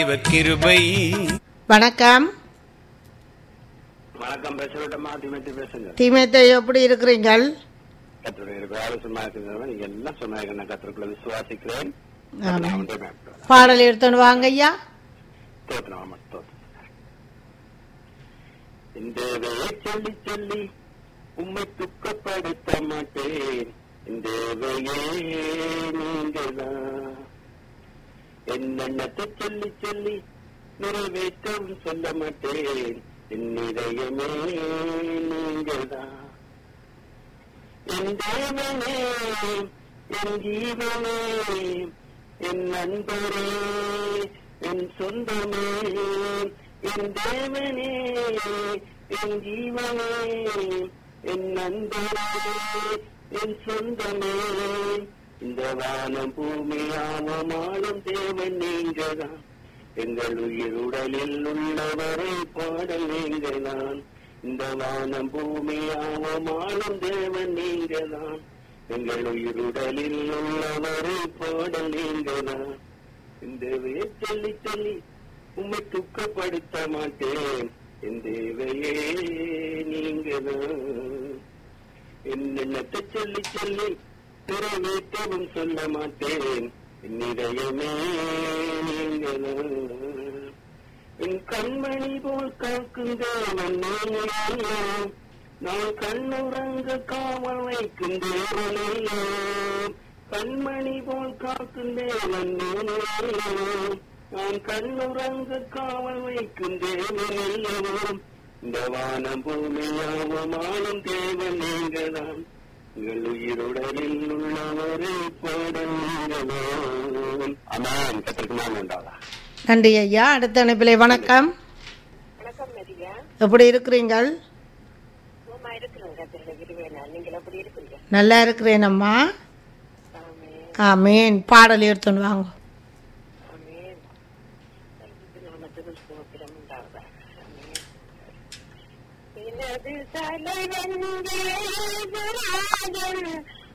இவ கிருபை வணக்கம் வணக்கம் பேசுறமா திமத்தி பேசுங்க தீமேத்தை எப்படி இருக்கிறீங்கள் கத்தருடைய இருக்கிற சும்மா இருக்கிறவங்க நீங்க எல்லாம் சொன்னாங்க நான் கத்தருக்குள்ள விசுவாசிக்கிறேன் ஆமென். நான் வந்து மேற்கொள்கிறேன். பாடல் எடுத்துன்னு வாங்க ஐயா ஸ்தோத்திரம், ஆமா, ஸ்தோத்திரம். இந்த வேலையை சொல்லி சொல்லி உம்மை துக்கப்படுத்த மாட்டேன் இந்த வேலையே நீங்கள்தான் என்னென்னத்தை சொல்லி சொல்லி நிறைவேற்றவும் சொல்ல மாட்டேன் என் இதயமே நீங்கள்தான் என் தேவனே என் ஜீவனே என் நண்பரே என் சொந்தமே என் தேவனே என் ஜீவனே என் நண்பரே என் சொந்தமே இந்த வானம் பூமி ஆவமானும் தேவன் நீங்கதான் எங்கள் உயிர் உடலில் உள்ளவரை பாடல் நீங்கதான் இந்த வானம் பூமி ஆவமானும் தேவன் நீங்கதான் எங்கள் உயிருடலில் உள்ளவரை பாடல் நீங்கதான் இந்த சொல்லி சொல்லி உம்மை துக்கப்படுத்த மாட்டேன் என் தேவையே நீங்கதான் என்னென்னத்தை சொல்லி சொல்லி நிறைவேற்றவும் சொல்ல மாட்டேன் என் இதயமே நீங்கதான் என் கண்மணி போல் காக்கும் தேவன் நீங்களோ நான் கண்ணுறங்க காவல் வைக்கும் தேவனல்லோ கண்மணி போல் காக்கும் தேவன் நீங்களோ நான் கண்ணுறங்க காவல் வைக்கும் தேவனல்லோ இந்த வானம் பூமியாவமானும் தேவன் நீங்கதான் உங்கள் உயிருடலில் உள்ளவரை பாடல் நீங்கதான் அதான் கத்திற்கு நான் உண்டாதா நன்றி ஐயா அடுத்த அனுப்பிலே வணக்கம் வணக்கம் மதியா எப்படி இருக்கிறீங்கள் சும்மா இருக்கிறேன் கத்திரில இருவேனா நீங்கள் எப்படி இருக்கீங்க நல்லா இருக்கிறேன் அம்மா ஆமே ஆமேன் பாடல் எடுத்துன்னு வாங்க ஆமேன் நாமத்துக்கு ஸ்தோத்திரம் உண்டாவதாக ஆமேன் எனது தலைவன் தேவராஜன்